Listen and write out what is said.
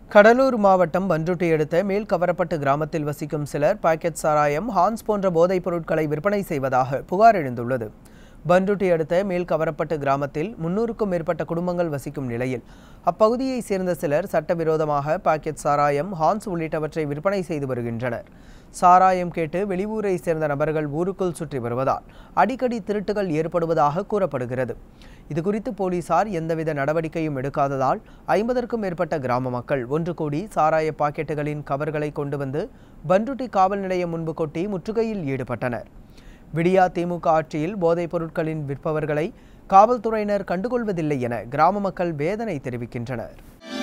கடலூர் மாவட்டம் பன்ருட்டி அடுத்த மேல்கவரப்பட்டு கிராமத்தில் வசிக்கும் சிலர் பாக்கெட் சாராயம் ஹான்ஸ் போன்ற போதைப் பொருட்களை விற்பனை செய்வதாக புகார் எழுந்துள்ளது பன்ருட்டி அடுத்த மேல்கவரப்பட்டு கிராமத்தில் முன்னூறுக்கும் மேற்பட்ட குடும்பங்கள் வசிக்கும் நிலையில் அப்பகுதியைச் சேர்ந்த சிலர் சட்டவிரோதமாக பாக்கெட் சாராயம் ஹான்ஸ் உள்ளிட்டவற்றை விற்பனை செய்து வருகின்றனர் சாராயம் கேட்டு வெளியூரை சேர்ந்த நபர்கள் ஊருக்குள் சுற்றி வருவதால் அடிக்கடி திருட்டுகள் ஏற்படுவதாக கூறப்படுகிறது இதுகுறித்து போலீசார் எந்தவித நடவடிக்கையும் எடுக்காததால் ஐம்பதற்கும் மேற்பட்ட கிராம மக்கள் ஒன்று கூடி சாராய பாக்கெட்டுகளின் கவர்களை கொண்டு வந்து பன்ருட்டி காவல் நிலையம் முன்பு கொட்டி முற்றுகையில் ஈடுபட்டனர் விடியா திமுக ஆட்சியில் போதைப் பொருட்களின் விற்பவர்களை காவல்துறையினர் கண்டுகொள்வதில்லை என கிராம மக்கள் வேதனை தெரிவிக்கின்றனர்